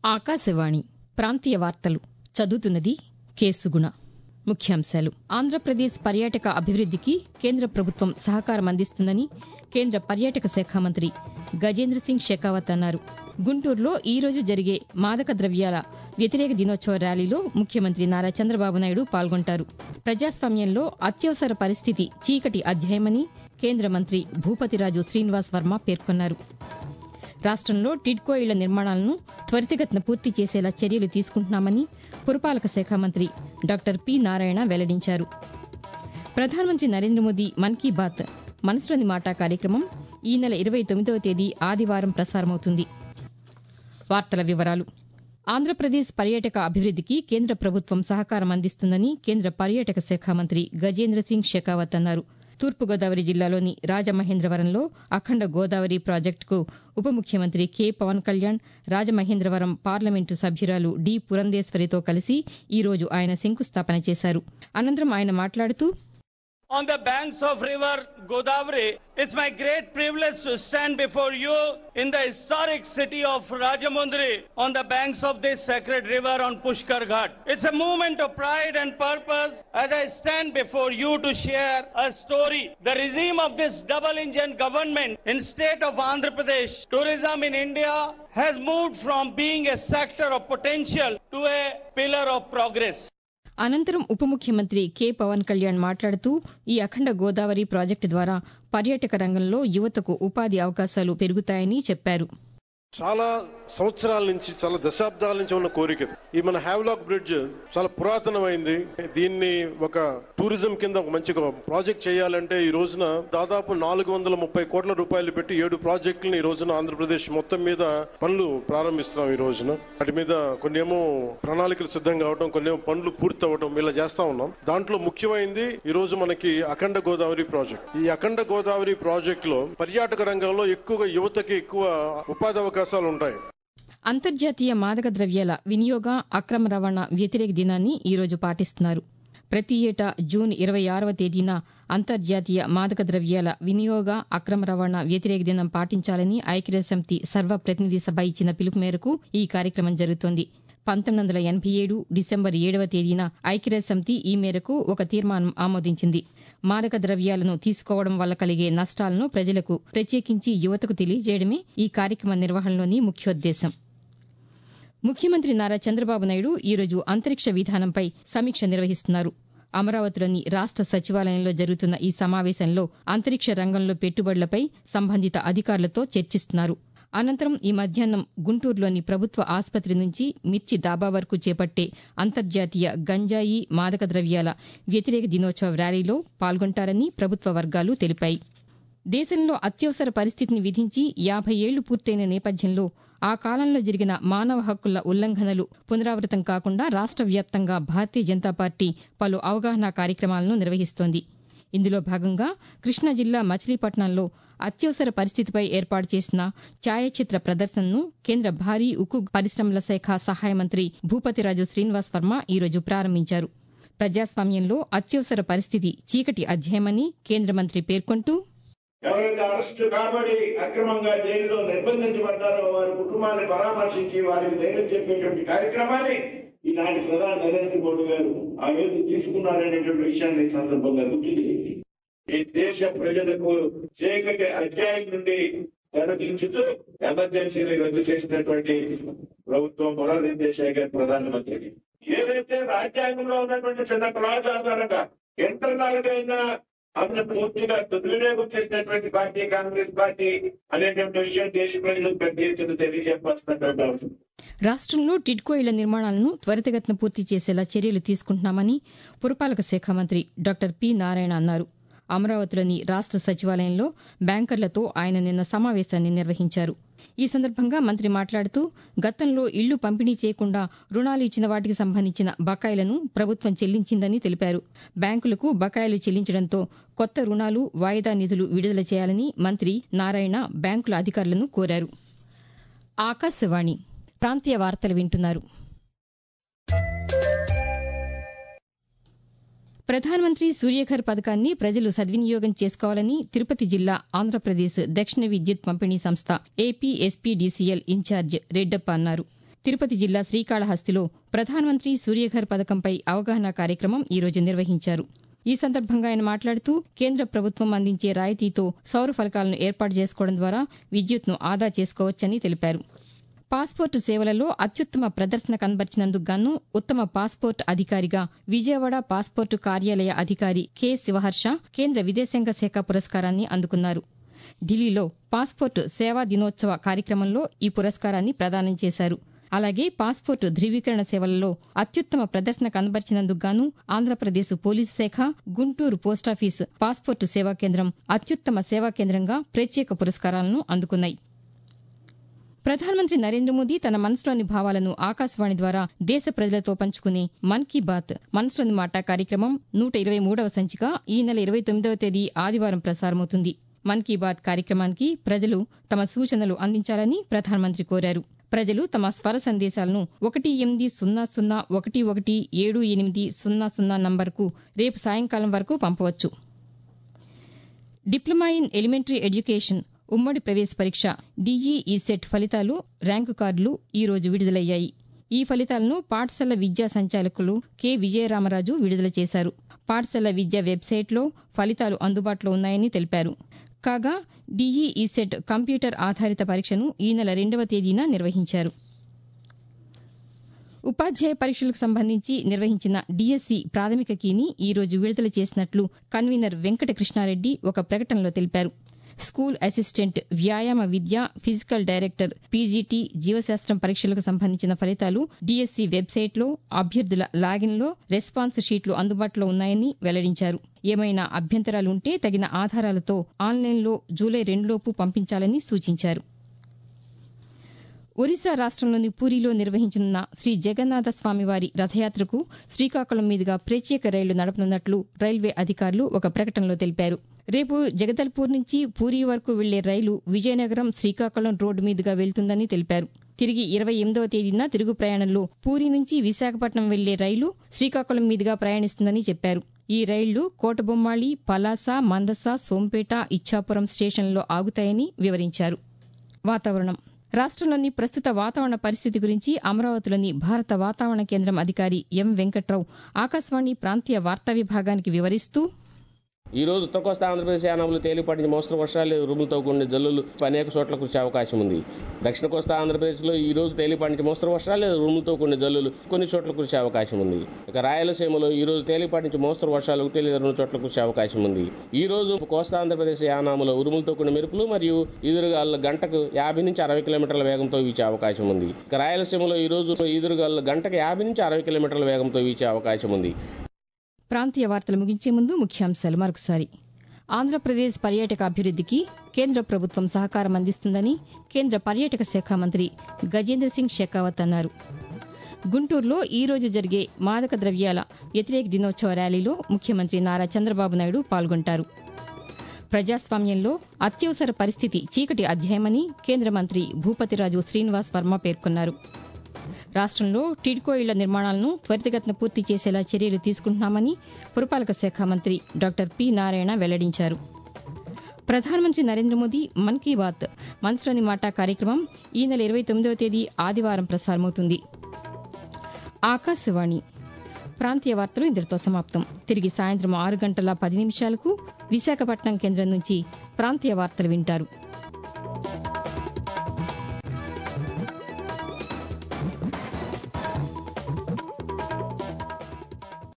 ఆకాశవాణి ప్రాంతీయ వార్తలు చదువుతున్నది కేసుగుణ ముఖ్యాంశాలు ఆంధ్రప్రదేశ్ పర్యాటక అభివృద్దికి కేంద్ర ప్రభుత్వం సహకారం అందిస్తుందని కేంద్ర పర్యాటక శాఖ మంత్రి గజేంద్ర సింగ్ షెకావత్ అన్నారు గుంటూరులో ఈ రోజు జరిగే మాదక ద్రవ్యాల వ్యతిరేక దినోత్సవ ర్యాలీలో ముఖ్యమంత్రి నారా చంద్రబాబు నాయుడు పాల్గొంటారు ప్రజాస్వామ్యంలో అత్యవసర పరిస్థితి చీకటి అధ్యాయమని కేంద్ర మంత్రి భూపతిరాజు శ్రీనివాస్ వర్మ పేర్కొన్నారు రాష్టంలో టిడ్కో ఇళ్ల నిర్మాణాలను త్వరితగతిన పూర్తి చేసేలా చర్యలు తీసుకుంటున్నామని పురపాలక శాఖ మంత్రి డాక్టర్ పి నారాయణ వెల్లడించారు ప్రధానమంత్రి నరేంద్ర మోదీ మన్ కీ బాత్ మనసులోని మాట కార్యక్రమం ఈ నెల ఇరవై తొమ్మిదవ తేదీ ఆదివారం ప్రసారమవుతుంది వార్తల వివరాలు ఆంధ్రప్రదేశ్ పర్యాటక అభివృద్దికి కేంద్ర ప్రభుత్వం సహకారం అందిస్తుందని కేంద్ర పర్యాటక శాఖ మంత్రి గజేంద్ర సింగ్ షెకావత్ అన్నారు తూర్పుగోదావరి జిల్లాలోని రాజమహేంద్రవరంలో అఖండ గోదావరి ప్రాజెక్టుకు ఉప ముఖ్యమంత్రి కె పవన్ కళ్యాణ్ రాజమహేంద్రవరం పార్లమెంటు సభ్యురాలు డి పురంధేశ్వరితో కలిసి ఈ రోజు ఆయన శంకుస్థాపన చేశారు అనంతరం ఆయన మాట్లాడుతూ On the banks of river Godavari, it's my great privilege to stand before you in the historic city of Rajamundri on the banks of this sacred river on Pushkar Ghat. It's a moment of pride and purpose as I stand before you to share a story. The regime of this double engine government in state of Andhra Pradesh, tourism in India has moved from being a sector of potential to a pillar of progress. అనంతరం ఉప ముఖ్యమంత్రి K Pawan Kalyan మాట్లాడుతూ ఈ అఖండ Godavari project ద్వారా పర్యాటక రంగంలో యువతకు ఉపాధి అవకాశాలు పెరుగుతాయని చెప్పారు చాలా సంవత్సరాల నుంచి చాలా దశాబ్దాల నుంచి ఉన్న కోరిక ఇది. ఈ మన హ్యావ్లాక్ బ్రిడ్జ్ చాలా పురాతనమైంది దీన్ని ఒక టూరిజం కింద ఒక మంచి ప్రాజెక్ట్ చేయాలంటే ఈ రోజున దాదాపు నాలుగు వందల ముప్పై కోట్ల రూపాయలు పెట్టి ఏడు ప్రాజెక్టులను ఈ రోజున ఆంధ్రప్రదేశ్ మొత్తం మీద పనులు ప్రారంభిస్తున్నాం ఈ రోజున వాటి మీద కొన్ని ఏమో ప్రణాళికలు సిద్ధం కావడం కొన్ని ఏమో పనులు పూర్తి అవ్వడం ఇలా చేస్తా ఉన్నాం దాంట్లో ముఖ్యమైనది ఈ రోజు మనకి అఖండ గోదావరి ప్రాజెక్ట్ ఈ అఖండ గోదావరి ప్రాజెక్ట్ లో పర్యాటక రంగంలో ఎక్కువగా యువతకి ఎక్కువ ఉపాధి అవకాశాలు ఉంటాయి అంతర్జాతీయ మాదక ద్రవ్యాల వినియోగ అక్రమ రవాణా వ్యతిరేక దినాన్ని ఈ రోజు పాటిస్తున్నారు ప్రతి ఏటా జూన్ ఇరవై ఆరవ తేదీన అంతర్జాతీయ మాదక ద్రవ్యాల వినియోగ అక్రమ రవాణా వ్యతిరేక దినం పాటించాలని ఐక్యరాజ్యసమితి సర్వప్రతినిధి సభ ఇచ్చిన పిలుపు మేరకు ఈ కార్యక్రమం జరుగుతోంది పంతొమ్మిది వందల ఎనభై ఏడు డిసెంబర్ ఏడవ తేదీన ఐక్యరాజ్యసమితి ఈ మేరకు ఒక తీర్మానం ఆమోదించింది మాదక ద్రవ్యాలను తీసుకోవడం వల్ల కలిగే నష్టాలను ప్రజలకు ప్రత్యేకించి యువతకు తెలియజేయడమే ఈ కార్యక్రమ నిర్వహణలోని ముఖ్యోద్దేశం ముఖ్యమంత్రి నారా చంద్రబాబు నాయుడు ఈరోజు అంతరిక్ష విధానంపై సమీక్ష నిర్వహిస్తున్నారు అమరావతిలోని రాష్ట సచివాలయంలో జరుగుతున్న ఈ సమావేశంలో అంతరిక్ష రంగంలో పెట్టుబడులపై సంబంధిత అధికారులతో చర్చిస్తున్నారు అనంతరం ఈ మధ్యాహ్నం గుంటూరులోని ప్రభుత్వ ఆసుపత్రి నుంచి మిర్చి డాబా వరకు చేపట్టే అంతర్జాతీయ గంజాయి మాదక ద్రవ్యాల వ్యతిరేక దినోత్సవ ర్యాలీలో పాల్గొంటారని ప్రభుత్వ వర్గాలు తెలిపాయి దేశంలో అత్యవసర పరిస్థితిని విధించి యాభై ఏళ్లు పూర్తయిన నేపథ్యంలో ఆ కాలంలో జరిగిన మానవ హక్కుల ఉల్లంఘనలు పునరావృతం కాకుండా రాష్ట వ్యాప్తంగా భారతీయ జనతా పార్టీ పలు అవగాహన కార్యక్రమాలను నిర్వహిస్తోంది ఇందులో భాగంగా కృష్ణా జిల్లా మచిలీపట్నంలో అత్యవసర పరిస్థితిపై ఏర్పాటు చేసిన ఛాయాచిత్ర ప్రదర్శనను కేంద్ర భారీ ఉక్కు పరిశ్రమల శాఖ సహాయ మంత్రి భూపతిరాజు శ్రీనివాస్ వర్మ ఈరోజు ప్రారంభించారు ప్రజాస్వామ్యంలో అత్యవసర పరిస్థితి చీకటి అధ్యాయమని కేంద్ర మంత్రి పేర్కొంటూ ఎవరైతే అరెస్టు కాబడి అక్రమంగా జైలులో నిర్బంధించబడ్డారో వారి కుటుంబాన్ని పరామర్శించి వారికి ధైర్యం చెప్పేటువంటి కార్యక్రమాన్ని ఈనాటి ప్రధాని నరేంద్ర మోడీ గారు ఆ రోజు తీసుకున్నారనేటువంటి విషయాన్ని ఈ సందర్భంగా గుర్తు చేయండి ఈ దేశ ప్రజలకు చీకటి అధ్యాయం నుండి తెరదించుతూ ఎమర్జెన్సీని రద్దు చేసినటువంటి ప్రభుత్వం మొరార్జీ దేశాయ్ గారి ప్రధానమంత్రి ఏదైతే రాజ్యాంగంలో ఉన్నటువంటి చిన్న క్లాజ్ ఆధారంగా ఇంటర్నల్ గా అయినా అందులో పూర్తిగా దుర్వినియోగం చేసినటువంటి పార్టీ కాంగ్రెస్ పార్టీ అనేటువంటి విషయం దేశ ప్రజలకు పెద్ద ఎత్తున తెలియజెప్పాల్సినటువంటి అవసరం రాష్ట్రంలో టిడ్కో ఇళ్ల నిర్మాణాలను త్వరితగతిన పూర్తి చేసేలా చర్యలు తీసుకుంటున్నామని పురపాలక శాఖ మంత్రి డాక్టర్ పి నారాయణ అన్నారు అమరావతిలోని రాష్ట సచివాలయంలో బ్యాంకర్లతో ఆయన నిన్న సమావేశాన్ని నిర్వహించారు ఈ సందర్భంగా మంత్రి మాట్లాడుతూ గతంలో ఇళ్లు పంపిణీ చేయకుండా రుణాలు ఇచ్చిన వాటికి సంబంధించిన బకాయిలను ప్రభుత్వం చెల్లించిందని తెలిపారు బ్యాంకులకు బకాయిలు చెల్లించడంతో కొత్త రుణాలు వాయిదా నిధులు విడుదల చేయాలని మంత్రి నారాయణ బ్యాంకుల అధికారులను కోరారు ఆకాశవాణి ప్రాంతీయ వార్తలు వింటున్నారు ప్రధానమంత్రి సూర్యఘర్ పథకాన్ని ప్రజలు సద్వినియోగం చేసుకోవాలని తిరుపతి జిల్లా ఆంధ్రప్రదేశ్ దక్షిణ విద్యుత్ పంపిణీ సంస్థ ఏపీఎస్పీడీసీఎల్ ఇన్ఛార్జ్ రెడ్డప్ప అన్నారు తిరుపతి జిల్లా శ్రీకాళహస్తిలో ప్రధానమంత్రి సూర్యఘర్ పథకంపై అవగాహన కార్యక్రమం ఈరోజు నిర్వహించారు ఈ సందర్భంగా ఆయన మాట్లాడుతూ కేంద్ర ప్రభుత్వం అందించే రాయితీతో సౌర ఫలకాలను ఏర్పాటు చేసుకోవడం ద్వారా విద్యుత్ను ఆదా చేసుకోవచ్చని తెలిపారు పాస్పోర్టు సేవలలో అత్యుత్తమ ప్రదర్శన కనబర్చినందుకు గాను ఉత్తమ పాస్పోర్ట్ అధికారిగా విజయవాడ పాస్పోర్టు కార్యాలయ అధికారి కె శివహర్ష కేంద్ర విదేశాంగ శాఖ పురస్కారాన్ని అందుకున్నారు ఢిల్లీలో పాస్పోర్టు సేవా దినోత్సవ కార్యక్రమంలో ఈ పురస్కారాన్ని ప్రదానం చేశారు అలాగే పాస్పోర్టు ధృవీకరణ సేవలలో అత్యుత్తమ ప్రదర్శన కనబర్చినందుకు గాను ఆంధ్రప్రదేశ్ పోలీసు శాఖ గుంటూరు పోస్టాఫీస్ పాస్పోర్టు సేవా కేంద్రం అత్యుత్తమ సేవా కేంద్రంగా ప్రత్యేక పురస్కారాలను అందుకున్నాయి ప్రధానమంత్రి నరేంద్ర మోదీ తన మనసులోని భావాలను ఆకాశవాణి ద్వారా దేశ ప్రజలతో పంచుకునే మన్ కీ బాత్ మనసులోని మాట కార్యక్రమం నూట ఇరవై మూడవ సంచిక ఈ నెల ఇరవై తొమ్మిదవ తేదీ ఆదివారం ప్రసారమవుతుంది మన్ కీ బాత్ కార్యక్రమానికి ప్రజలు తమ సూచనలు అందించాలని ప్రధానమంత్రి కోరారు ప్రజలు తమ స్వర సందేశాలను ఒకటి ఎనిమిది సున్నా సున్నా ఒకటి ఒకటి ఏడు ఎనిమిది సున్నా సున్నా నంబర్కు రేపు సాయంకాలం వరకు పంపవచ్చు డిప్లొమా ఇన్ ఎలిమెంటరీ ఎడ్యుకేషన్ ఉమ్మడి ప్రవేశ పరీక్ష డీఈఈ సెట్ ఫలితాలు ర్యాంకు కార్డులు ఈ రోజు విడుదలయ్యాయి ఈ ఫలితాలను పాఠశాల విద్యా సంచాలకులు కె విజయరామరాజు విడుదల చేశారు పాఠశాల విద్యా వెబ్సైట్లో ఫలితాలు అందుబాటులో ఉన్నాయని తెలిపారు కాగా డీఈఈ సెట్ కంప్యూటర్ ఆధారిత పరీక్షను ఈ నెల రెండవ తేదీన నిర్వహించారు ఉపాధ్యాయ పరీక్షలకు సంబంధించి నిర్వహించిన డీఎస్సీ ప్రాథమిక కీని ఈ రోజు విడుదల చేసినట్లు కన్వీనర్ వెంకట కృష్ణారెడ్డి ఒక ప్రకటనలో తెలిపారు స్కూల్ అసిస్టెంట్ వ్యాయామ విద్య ఫిజికల్ డైరెక్టర్ పీజీటీ జీవశాస్త్రం పరీక్షలకు సంబంధించిన ఫలితాలు డీఎస్సీ వెబ్సైట్లో అభ్యర్థుల లాగిన్లో రెస్పాన్స్ షీట్లు అందుబాటులో ఉన్నాయని వెల్లడించారు ఏమైనా అభ్యంతరాలు ఉంటే తగిన ఆధారాలతో ఆన్లైన్లో జూలై రెండులోపు పంపించాలని సూచించారు ఒరిస్సా రాష్ట్రంలోని పూరిలో నిర్వహించనున్న శ్రీ జగన్నాథ స్వామివారి రథయాత్రకు శ్రీకాకుళం మీదుగా ప్రత్యేక రైళ్లు నడపనున్నట్లు రైల్వే అధికారులు ఒక ప్రకటనలో తెలిపారు రేపు జగదల్పూర్ నుంచి పూరి వరకు వెళ్లే రైలు విజయనగరం శ్రీకాకుళం రోడ్డు మీదుగా వెళ్తుందని తెలిపారు తిరిగి ఇరవై ఎనిమిదవ తేదీన తిరుగు ప్రయాణంలో పూరి నుంచి విశాఖపట్నం వెళ్లే రైలు శ్రీకాకుళం మీదుగా ప్రయాణిస్తుందని చెప్పారు ఈ రైళ్లు కోటబొమ్మాళి పలాస మందస సోంపేట ఇచ్చాపురం స్టేషన్లలో ఆగుతాయని వివరించారు వాతావరణం రాష్ట్రంలోని ప్రస్తుత వాతావరణ పరిస్థితి గురించి అమరావతిలోని భారత వాతావరణ కేంద్రం అధికారి ఎం వెంకట్రావు ఆకాశవాణి ప్రాంతీయ వార్తా విభాగానికి వివరిస్తూ ఈ రోజు ఉత్తర కోస్తా ఆంధ్రప్రదేశ్ యానాములు తేలిపాటి నుంచి మోస్తరు వర్షాలు ఉరుములతో కూడిన జల్లులు అనేక చోట్ల కురిసే అవకాశం ఉంది దక్షిణ కోస్తా ఆంధ్రప్రదేశ్లో ఈ రోజు తేలిపాటి నుంచి మోస్తరు వర్షాలు ఉరుములతో కూడిన జల్లులు కొన్ని చోట్ల కురిసే అవకాశం ఉంది ఇక రాయలసీమలో ఈ రోజు తేలిపాటి నుంచి మోస్తరు వర్షాలు ఒకటి లేదా రెండు చోట్ల కురిసే అవకాశం ఉంది ఈ రోజు కోస్తా ఆంధ్రప్రదేశ్ యానాములో ఉరుములతో కూడిన మెరుపులు మరియు ఈదురుగాలు గంటకు యాభై నుంచి అరవై కిలోమీటర్ల వేగంతో వీచే అవకాశం ఉంది ఇక రాయలసీమలో ఈ రోజు ఈదురుగాలు గంటకు యాభై నుంచి అరవై కిలోమీటర్ల వేగంతో వీచే అవకాశం ఉంది ప్రాంతీయ వార్తలు ముగించే ముందు ముఖ్యాంశాలు మరొకసారి ఆంధ్రప్రదేశ్ పర్యాటక అభివృద్దికి కేంద్ర ప్రభుత్వం సహకారం అందిస్తుందని కేంద్ర పర్యాటక శాఖ మంత్రి గజేంద్ర సింగ్ షెకావత్ అన్నారు గుంటూరులో ఈ రోజు జరిగే మాదక ద్రవ్యాల వ్యతిరేక దినోత్సవ ర్యాలీలో ముఖ్యమంత్రి నారా చంద్రబాబు నాయుడు పాల్గొంటారు ప్రజాస్వామ్యంలో అత్యవసర పరిస్థితి చీకటి అధ్యాయమని కేంద్ర మంత్రి భూపతిరాజు శ్రీనివాస్ వర్మ పేర్కొన్నారు రాష్ట్రంలో టిడ్కో ఇళ్ల నిర్మాణాలను త్వరితగతిన పూర్తి చేసేలా చర్యలు తీసుకుంటున్నామని పురపాలక శాఖ మంత్రి డాక్టర్ పి నారాయణ వెల్లడించారు ప్రధానమంత్రి నరేంద్ర మోదీ మన్ కీ బాత్ మనసులోని మాట కార్యక్రమం ఈ నెల ఇరవై తొమ్మిదవ తేదీ ఆదివారం ప్రసారమవుతుంది ఆకాశవాణి ప్రాంతీయ వార్తలు ఇంతటితో సమాప్తం తిరిగి సాయంత్రం ఆరు గంటల పది నిమిషాలకు విశాఖపట్నం కేంద్రం నుంచి ప్రాంతీయ వార్తలు వింటారు